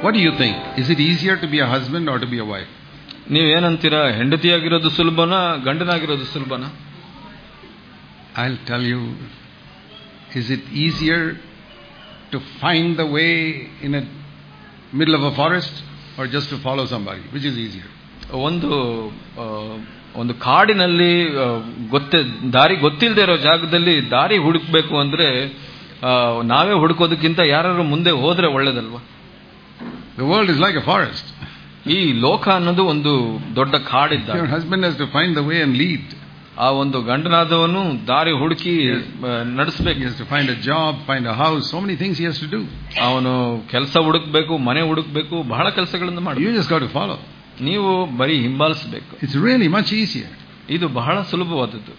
What do you think? Is it easier to be a husband or to be a wife? ನೀವೇನಂತೀರಾ ಹೆಂಡತಿಯಾಗಿರೋದು ಸುಲಭನಾ ಗಂಡನಾಗಿರೋದು ಸುಲಭನಾ I'll tell you, is it easier to find the way in a middle of a forest or just to follow somebody? Which is easier? ಒಂದು ಆ, ಒಂದು ಕಾಡಿನಲ್ಲಿ ಆ, ಗೊತ್ತೇ ದಾರಿ ಗೊತ್ತಿಲ್ಲದೆ ಇರೋ ಜಾಗದಲ್ಲಿ ದಾರಿ ಹುಡುಕ್ಬೇಕು ಅಂದ್ರೆ ಆ, ನಾವೇ ಹುಡುಕೋದಕ್ಕಿಂತ ಯಾರು ಮುಂದೆ ಹೋದ್ರೆ ಒಳ್ಳೇದಲ್ವಾ The world is like a forest. ಈ ಲೋಕ ಅನ್ನೋದು ಒಂದು ದೊಡ್ಡ ಕಾಡಿದ್ದ Your husband has to find the way and lead. ಆ ಒಂದು ಗಂಡನಾದವನು ದಾರಿ ಹುಡುಕಿ ಆ, ನಡೆಸ್ಬೇಕು He has to find a job, find a house, so many things he has to do. ಅವನು ಕೆಲಸ ಹುಡುಕ್ಬೇಕು ಮನೆ ಹುಡುಕ್ಬೇಕು ಬಹಳ ಕೆಲಸಗಳನ್ನು ಮಾಡಿ You just got to follow. ನೀವು ಬರೀ ಹಿಂಬಾಲಿಸಬೇಕು It's really much easier. ಇದು ಬಹಳ ಸುಲಭವಾದದ್ದು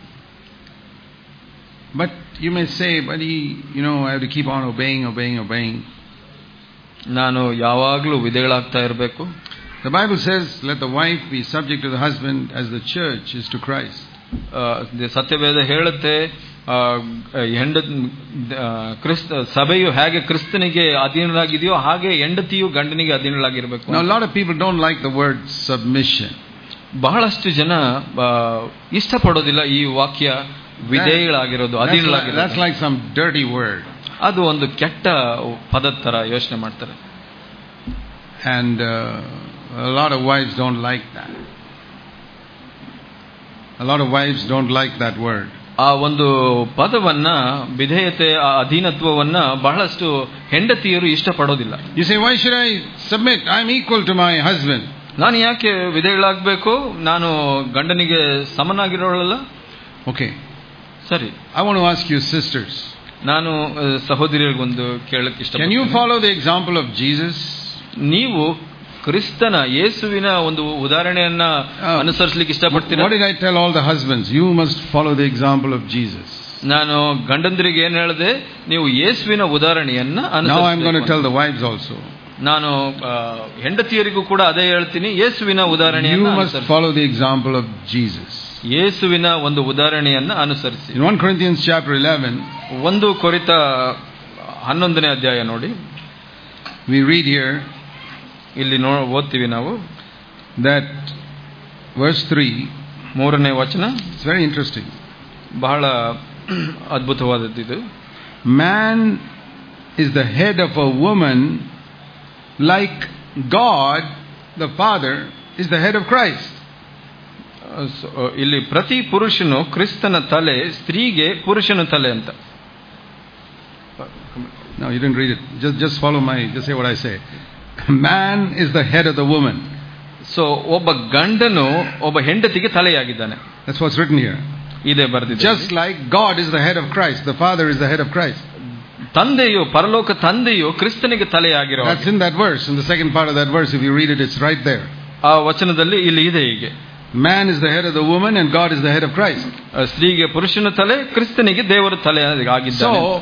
But you may say, but he, you know, I have to keep on obeying, obeying, obeying. ನಾನು ಯಾವಾಗಲೂ ವಿಧೇಯಗಳಾಗ್ತಾ ಇರಬೇಕು The Bible says, let the wife be subject to the husband as the church is to Christ. ಸತ್ಯವೇದ ಹೇಳುತ್ತೆ ಆ, ಹೆಂಡ ಆ, ಕ್ರಿಸ್ತ ಸಭೆಯು ಹೇಗೆ ಕ್ರಿಸ್ತನಿಗೆ ಅಧೀನರಾಗಿದೆಯೋ ಹಾಗೆ ಹೆಂಡತಿಯು ಗಂಡನಿಗೆ ಅಧೀನರಾಗಿರ್ಬೇಕು Now, a lot of people don't like the word submission. ಬಹಳಷ್ಟು ಜನ ಆ, ಇಷ್ಟಪಡೋದಿಲ್ಲ ಈ ವಾಕ್ಯ ವಿಧೇಯಗಳಾಗಿರೋದು That's like, that's ಅಧೀನರಾಗಿರೋದು like some dirty word. ಅದು ಒಂದು ಕೆಟ್ಟ ಪದದ ತರ ಯೋಚನೆ ಮಾಡ್ತಾರೆ And uh, a lot of wives don't like that. A lot of wives don't like that word. ಆ ಒಂದು ಪದವನ್ನ ವಿಧೇಯತೆ ಆ ಅಧೀನತ್ವವನ್ನ ಬಹಳಷ್ಟು ಹೆಂಡತಿಯರು ಇಷ್ಟಪಡೋದಿಲ್ಲ You say, why should I submit? I'm equal to my husband. ನಾನು ಯಾಕೆ ವಿಧೇಯಗಳಾಗಬೇಕು ನಾನು ಗಂಡನಿಗೆ ಸಮನಾಗಿರೋಳಲ್ಲ Okay. ಸರಿ I want to ask you, sisters, ನಾನು ಆ, ಸಹೋದರಿಯರಿಗೊಂದು ಕೇಳಕ್ ಇಷ್ಟ can you follow the example of Jesus? ನೀವು ಕ್ರಿಸ್ತನ ಯೇಸುವಿನ ಒಂದು ಉದಾಹರಣೆಯನ್ನ ಆ, ಅನುಸರಿಸಲಿಕ್ಕೆ ಇಷ್ಟಪಡ್ತೀರಾ What did I tell all the husbands? You must follow the example of Jesus. ನಾನು ಗಂಡಂದ್ರಿಗೆ ಏನ್ ಹೇಳಿದೆ ನೀವು ಯೇಸುವಿನ ಉದಾಹರಣೆಯನ್ನ Now I'm going to ಅನುಸರಿಸಬೇಕು tell the wives also. ನಾನು ಆ, ಹೆಂಡತಿಯರಿಗೂ ಕೂಡ ಅದೇ ಹೇಳ್ತೀನಿ ಯೇಸುವಿನ You ಉದಾಹರಣೆಯನ್ನ must ಅನುಸರಿಸಿ follow the example of Jesus. ಯೇಸುವಿನ ಒಂದು ಉದಾಹರಣೆಯನ್ನ ಅನುಸರಿಸಿ In 1 Corinthians chapter 11, ಒಂದು ಕೊರಿತ ಹನ್ನೊಂದನೇ ಅಧ್ಯಾಯ ನೋಡಿ we read here ಇಲ್ಲಿ ನೋ ಓದ್ತೀವಿ ನಾವು that verse 3, ಮೂರನೇ ವಚನ it's very interesting. ಬಹಳ ಅದ್ಭುತವಾದದ್ದು ಇದು Man is the head of a woman like God, the Father, is the head of Christ. So, ಇಲ್ಲಿ ಪ್ರತಿ ಪುರುಷನು ಕ್ರಿಸ್ತನ ತಲೆ ಸ್ತ್ರೀಗೆ ಪುರುಷನ ತಲೆ ಅಂತ No, you didn't read it. Just, just follow my, just say what I say. Man is the head of the woman. So ಒಬ್ಬ ಗಂಡನು ಒಬ್ಬ ಹೆಂಡತಿಗೆ ತಲೆಯಾಗಿದ್ದಾನೆ That's what's written here. ಇದೇ ಬರೆದಿದೆ Just like God is the head of Christ, the Father is the head of Christ. ತಂದೆಯು ಪರಲೋಕ ತಂದೆಯು ಕ್ರಿಸ್ತನಿಗೆ ತಲೆಯಾಗಿರೋ That's in that verse. In the second part of that verse, if you read it, it's right there. ಆ ವಚನದಲ್ಲಿ ಇಲ್ಲಿ ಇದೆ ಹೀಗೆ Man is the head of the woman, and God is the head of Christ. ಆ, ಸ್ತ್ರೀಗೆ ಪುರುಷನ ತಲೆ ಕ್ರಿಸ್ತನಿಗೆ ದೇವರ ತಲೆ ಆಗಿದ್ದಾನೆ So,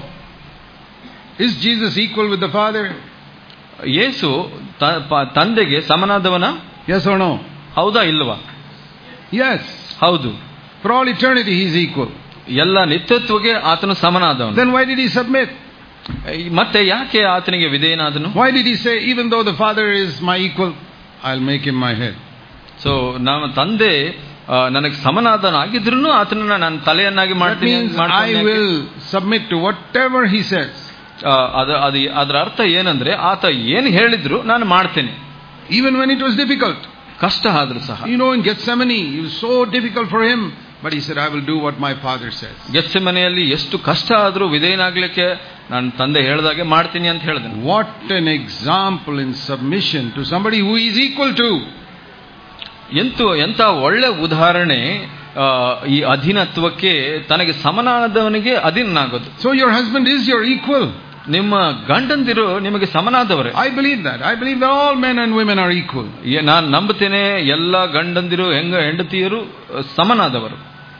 is Jesus equal with the Father? ಯೇಸು ತ- ಪ- ತಂದೆಗೆ ಸಮನಾದವನ Yes or no? ಹೌದಾ ಇಲ್ವಾ Yes. ಹೌದು For all eternity, He's equal. ಎಲ್ಲ ನಿತ್ಯತ್ವಗೆ ಆತನು ಸಮನಾದವನು Then why did He submit? ಮತ್ತೆ ಯಾಕೆ ಆತನಿಗೆ ವಿಧೇಯನಾದನು Why did He say, even though the Father is my equal, I'll make Him my head? So ನಮ್ಮ ತಂದೆ ಆ, ನನಗೆ ಸಮನಾದನಾಗಿದ್ರು ಆತನನ್ನ ನಾನು ತಲೆಯನ್ನಾಗಿ That ಮಾಡ್ತೀನಿ means ಮಾಡ್ತಾನೆ I ಯಾಕೆ? will submit to whatever He says. ಆ, ಅದ ಅದು ಅದರ ಅರ್ಥ ಏನಂದ್ರೆ ಆತ ಏನು ಹೇಳಿದ್ರು ನಾನು ಮಾಡ್ತೇನೆ Even when it was difficult. ಕಷ್ಟ ಆದ್ರೂ ಸಹ You know, in Gethsemane, it was so difficult for Him, but He said, I will do what my Father says. ಗೆಚ್ಚೆ ಮನೆಯಲ್ಲಿ ಎಷ್ಟು ಕಷ್ಟ ಆದ್ರೂ ವಿಧೇಯನಾಗ್ಲಿಕ್ಕೆ ನಾನು ತಂದೆ ಹೇಳ್ದಾಗೆ ಮಾಡ್ತೀನಿ ಅಂತ ಹೇಳಿದೆ What an example in submission to somebody who is equal to. ಎಂತೂ ಎಂತ ಒಳ್ಳೆ ಉದಾಹರಣೆ ಆ, ಈ ಅಧೀನತ್ವಕ್ಕೆ ತನಗೆ ಸಮನಾದವನಿಗೆ ಅಧೀನನಾಗೋದು So your husband is your equal. ನಿಮ್ಮ ಗಂಡಂದಿರು ನಿಮಗೆ ಸಮನಾದವರೇ I believe that. I believe that all men and women are equal. ನಾನು ನಂಬುತ್ತೇನೆ ಎಲ್ಲ ಗಂಡಂದಿರು ಹೆಂಗ ಹೆಂಡತಿಯರು ಆ, ಸಮನಾದವರು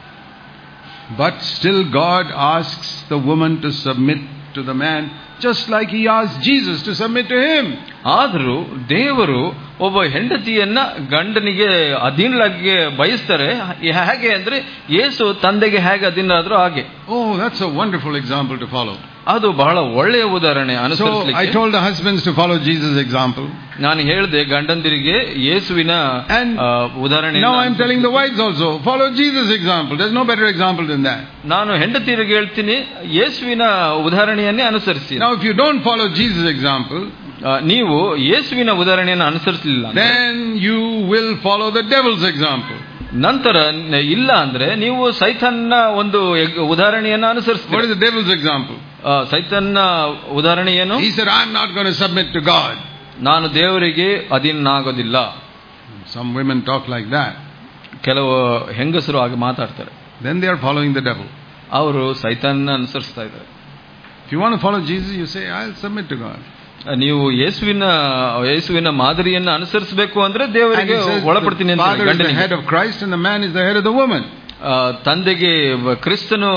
But still, God asks the woman to submit to the man, just like He asked Jesus to submit to Him. ಆದರೂ ದೇವರು ಒಬ್ಬ ಹೆಂಡತಿಯನ್ನ ಗಂಡನಿಗೆ ಅಧೀನಲಾಗಿ ಬಯಸ್ತಾರೆ ಹೇಗೆ ಅಂದ್ರೆ ಯೇಸು ತಂದೆಗೆ ಹೇಗೆ ಅಧೀನರಾದ್ರು ಹಾಗೆ Oh, that's a wonderful example to follow. ಅದು ಬಹಳ ಒಳ್ಳೆಯ ಉದಾಹರಣೆ So I ಅನುಸರಿಸಲಿಕ್ಕೆ told the husbands to follow Jesus' example. ನಾನು ಹೇಳಿದೆ ಗಂಡಂದಿರಿಗೆ ಯೇಸುವಿನ And ಆ, ಉದಾಹರಣೆ Now I'm telling the wives also, follow Jesus' example. There's no better example than that. ನಾನು ಹೆಂಡತಿಯರಿಗೆ ಹೇಳ್ತೀನಿ ಯೇಸುವಿನ ಉದಾಹರಣೆಯನ್ನೇ ಅನುಸರಿಸಿ Now if you don't follow Jesus' example, ಆ, ನೀವು ಯೇಸುವಿನ ಉದಾಹರಣೆಯನ್ನು ಅನುಸರಿಸಲಿಲ್ಲ ಅಂದ್ರೆ, then you will follow the devil's example. ನಂತರ ನ- ಇಲ್ಲ ಅಂದ್ರೆ ನೀವು ಸೈತನ್ನ ಒಂದು ಎಗ್- ಉದಾಹರಣೆಯನ್ನ What ಅನುಸರಿಸ್ತೀರಿ is the devil's example? ಆ, ಸೈತನ್ನ ಉದಾಹರಣೆ ಏನು He said, I'm not going to submit to God. ನಾನು ದೇವರಿಗೆ ಅಧೀನಾಗೋದಿಲ್ಲ Some women talk like that. ಕೆಲವು ಹೆಂಗಸರು ಹಾಗೆ ಮಾತಾಡ್ತಾರೆ Then they are following the devil. ಅವರು ಸೈತನ್ನ ಅನುಸರಿಸ್ತಾ ಇದ್ದಾರೆ If you want to follow Jesus, you say, I'll submit to God. ನೀವು ಯೇಸುವಿನ ಯೇಸುವಿನ ಮಾದರಿಯನ್ನ ಅನುಸರಿಸಬೇಕು ಅಂದ್ರೆ And ದೇವರಿಗೆ he says, ಒಳಪಡ್ತೀನಿ the ಅಂತ father is the ಗಂಡನಿಗೆ head of Christ and the man is the head of the woman. ಆ, ತಂದೆಗೆ ಕ್ರಿಸ್ತನು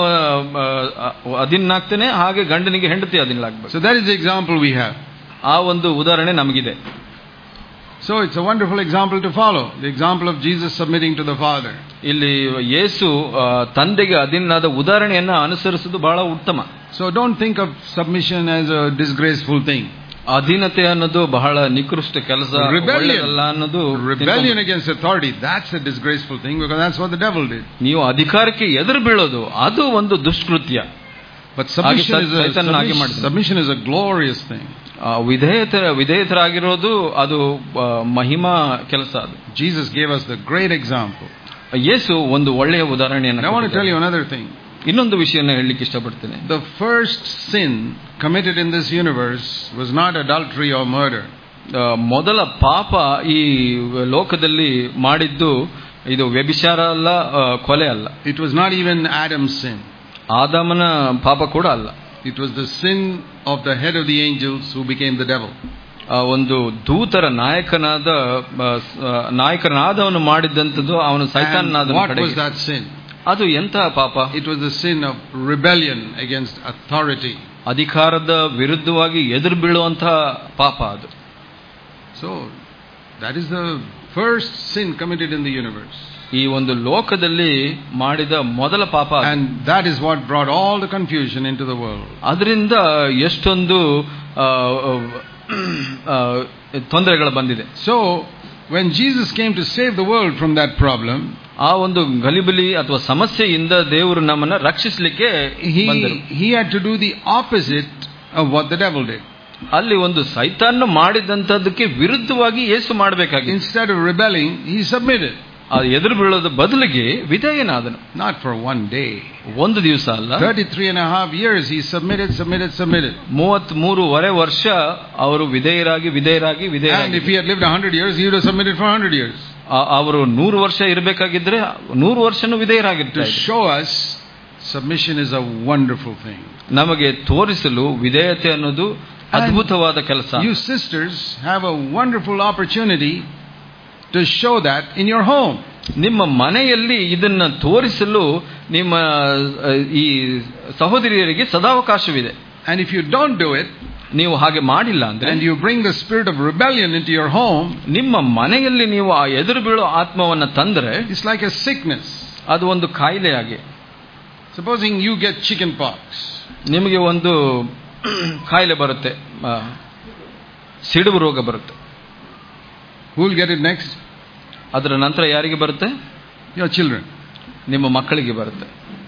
ಅಧೀನಾಗ್ತಾನೆ ಹಾಗೆ ಗಂಡನಿಗೆ ಹೆಂಡತಿ ಅಧೀನಲಾಗ್ಬೇಕು So that is the example we have. ಆ ಒಂದು ಉದಾಹರಣೆ ನಮಗಿದೆ So it's a wonderful example to follow. The example of Jesus submitting to the Father. ಇಲ್ಲಿ ಯೇಸು ಆ, ತಂದೆಗೆ ಅಧೀನಾದ ಉದಾಹರಣೆಯನ್ನ ಅನುಸರಿಸುವುದು ಬಹಳ ಉತ್ತಮ So don't think of submission as a disgraceful thing. ಅಧೀನತೆ ಅನ್ನೋದು ಬಹಳ ನಿಕೃಷ್ಟ ಕೆಲಸ Rebellion. ಒಳ್ಳೆಯದಲ್ಲ ಅನ್ನೋದು Rebellion against authority, that's a disgraceful thing because that's what the devil did. ನೀವು ಅಧಿಕಾರಕ್ಕೆ ಎದುರು ಬೀಳೋದು ಅದು ಒಂದು ದುಷ್ಕೃತ್ಯ But submission ಹಾಗೆ is a, ಸೈತಾನನ ಹಾಗೆ submission, ಮಾಡಿದ್ದಾನೆ. submission is a glorious thing. ಆ, ವಿಧೇಯತರ ವಿಧೇಯತರಾಗಿರೋದು ಅದು ಆ, ಮಹಿಮಾ ಕೆಲಸ ಅದು Jesus gave us the great example. ಯೇಸು ಒಂದು ಒಳ್ಳೆಯ ಉದಾಹರಣೆಯನ್ನು And I want to tell ಕೊಟ್ಟಿದ್ದಾರೆ. you another thing. ಇನ್ನೊಂದು ವಿಷಯನ ಹೇಳಲಿಕ್ಕೆ ಇಷ್ಟಪಡ್ತೇನೆ The first sin committed in this universe was not adultery or murder. ಆ, ಮೊದಲ ಪಾಪ ಈ ಲೋಕದಲ್ಲಿ ಮಾಡಿದ್ದು ಇದು ವ್ಯಭಿಚಾರ ಅಲ್ಲ ಆ, ಕೊಲೆ ಅಲ್ಲ It was not even Adam's sin. ಆದಾಮನ ಪಾಪ ಕೂಡ ಅಲ್ಲ It was the sin of the head of the angels who became the devil. ಆ ಒಂದು ದೂತರ ನಾಯಕನಾದ ಆ, ಸ- ಆ, ನಾಯಕನಾದವನು ಮಾಡಿದ್ದಂಥದ್ದು ಅವನು And ಸೈತಾನನಾದವನ what was ಕಡೆಗೆ that sin? ಅದು ಎಂತಹ ಪಾಪ It was the sin of rebellion against authority. ಅಧಿಕಾರದ ವಿರುದ್ಧವಾಗಿ ಎದುರು ಬೀಳುವಂತಹ ಪಾಪ ಅದು So, that is the first sin committed in the universe. ಈ ಒಂದು ಲೋಕದಲ್ಲಿ ಮಾಡಿದ ಮೊದಲ ಪಾಪ ಅದು. And that is what brought all the confusion into the world. ಅದರಿಂದ ಎಷ್ಟೊಂದು ಆ, ಆ, ತೊಂದರೆಗಳು ಬಂದಿದೆ So, when Jesus came to save the world from that problem, ಆ ಒಂದು ಗಲಿಬಿಲಿ ಅಥವಾ ಸಮಸ್ಯೆಯಿಂದ ದೇವರು ನಮ್ಮನ್ನ ರಕ್ಷಿಸಲಿಕ್ಕೆ ಬಂದರು he, he had to do the opposite of what the devil did. ಅಲ್ಲಿ ಒಂದು ಸೈತಾನ್ನ ಮಾಡಿದಂತದಕ್ಕೆ ವಿರುದ್ಧವಾಗಿ ಏಸು ಮಾಡಬೇಕಾಗಿತ್ತು Instead of rebelling, he submitted. ಆ ಎದುರು ಬೀಳೋದ ಬದಲಿಗೆ ವಿಧೇಯನಾದನು Not for one day. ಒಂದು ದಿವಸ ಅಲ್ಲ 33 and a half years, he submitted, submitted, submitted. ಮೂವತ್ತ್ ಮೂರುವರೆ ವರ್ಷ ಅವರು ವಿಧೇಯರಾಗಿ ವಿಧೇಯರಾಗಿ And ವಿಧೇಯರಾಗಿ if he had lived 100 years, he would have submitted for 100 years. ಆ- ಅವರು ನೂರು ವರ್ಷ ಇರಬೇಕಾಗಿದ್ರೆ ನೂರು ವರ್ಷನೂ To ವಿಧೇಯರಾಗಿರ್ತಾರೆ show us submission is a wonderful thing. ನಮಗೆ ತೋರಿಸಲು ವಿಧೇಯತೆ ಅನ್ನೋದು ಅದ್ಭುತವಾದ ಕೆಲಸ You sisters have a wonderful opportunity to show that in your home. ನಿಮ್ಮ ಮನೆಯಲ್ಲಿ ಇದನ್ನ ತೋರಿಸಲು ನಿಮ್ಮ ಆ, ಈ ಸಹೋದರಿಯರಿಗೆ ಸದಾವಕಾಶವಿದೆ And if you don't do it, ನೀವು ಹಾಗೆ ಮಾಡಿಲ್ಲ ಅಂದ್ರೆ and you bring the spirit of rebellion into your home, ನಿಮ್ಮ ಮನೆಯಲ್ಲಿ ನೀವು ಆ ಎದುರು ಬೀಳೋ ಆತ್ಮವನ್ನ ತಂದ್ರೆ it's like a sickness. ಅದು ಒಂದು ಕಾಯಿಲೆಯಾಗಿ Supposing you get chicken pox, ನಿಮಗೆ ಒಂದು ಕಾಯಿಲೆ ಬರುತ್ತೆ ಆ, ಸಿಡುಬು ರೋಗ ಬರುತ್ತೆ who will get it next? ಅದರ ನಂತರ ಯಾರಿಗೆ ಬರುತ್ತೆ Your children. ನಿಮ್ಮ ಮಕ್ಕಳಿಗೆ ಬರುತ್ತೆ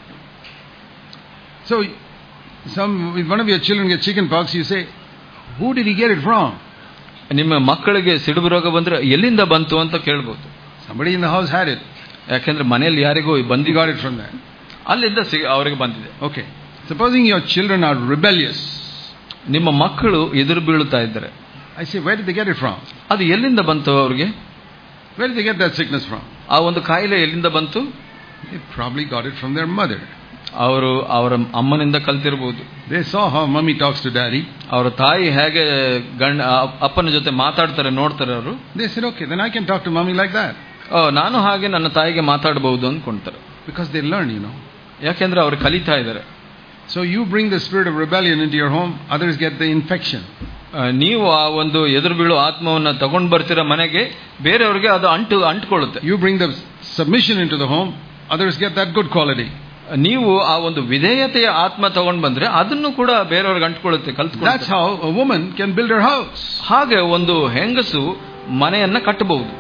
So, some, if one of your children gets chicken pox, you say, who did he get it from? ನಿಮ್ಮ ಮಕ್ಕಳಿಗೆ ಸಿಡುಬು ರೋಗ ಬಂದ್ರೆ ಎಲ್ಲಿಂದ ಬಂತು ಅಂತ ಕೇಳ್ಬೋದು Somebody in the house had it. ಯಾಕೆಂದ್ರೆ ಮನೆಯಲ್ಲಿ ಯಾರಿಗೂ He ಬಂದಿ got it from there. ಅಲ್ಲಿಂದ ಸಿ- ಅವರಿಗೆ ಬಂದಿದೆ Okay. Supposing your children are rebellious, ನಿಮ್ಮ ಮಕ್ಕಳು ಎದುರು ಬೀಳುತ್ತಾ ಇದ್ದಾರೆ I say, where did they get it from? ಅದು ಎಲ್ಲಿಂದ ಬಂತು ಅವ್ರಿಗೆ Where did they get that sickness from? ಆ ಒಂದು ಕಾಯಿಲೆ ಎಲ್ಲಿಂದ ಬಂತು They probably got it from their mother. ಅವರು ಅವರ ಅಮ್ಮನಿಂದ ಕಲ್ತಿರ್ಬೋದು They saw how mommy talks to daddy. ಅವರ ತಾಯಿ ಹೇಗೆ ಗಂಡ ಆ- ಅಪ್ಪನ ಜೊತೆ ಮಾತಾಡ್ತಾರೆ ನೋಡ್ತಾರೆ ಅವರು They said, okay, then I can talk to mommy like that. ನಾನು ಹಾಗೆ ನನ್ನ ತಾಯಿಗೆ ಮಾತಾಡಬಹುದು ಅಂದ್ಕೊಂತಾರೆ Because they learn, you know. ಯಾಕೆಂದ್ರೆ ಅವ್ರು ಕಲಿತಾ ಇದ್ದಾರೆ So you bring the spirit of rebellion into your home, others get the infection. ಆ, ನೀವು ಆ ಒಂದು ಎದುರು ಬೀಳೋ ಆತ್ಮವನ್ನ ತಗೊಂಡ್ ಬರ್ತೀರ ಮನೆಗೆ ಬೇರೆಯವ್ರಿಗೆ ಅದು ಅಂಟು ಅಂಟ್ಕೊಳ್ಳುತ್ತೆ You bring the submission into the home, others get that good quality. ಆ, ನೀವು ಆ ಒಂದು ವಿಧೇಯತೆಯ ಆತ್ಮ ತಗೊಂಡ್ ಬಂದ್ರೆ ಅದನ್ನು ಕೂಡ ಬೇರೆಯವ್ರಿಗೆ ಅಂಟ್ಕೊಳ್ಳುತ್ತೆ That's ಕಲ್ತ್ಕೊಳ್ಳುತ್ತೆ how a woman can build her house. ಹಾಗೆ ಒಂದು ಹೆಂಗಸು ಮನೆಯನ್ನ ಕಟ್ಟಬಹುದು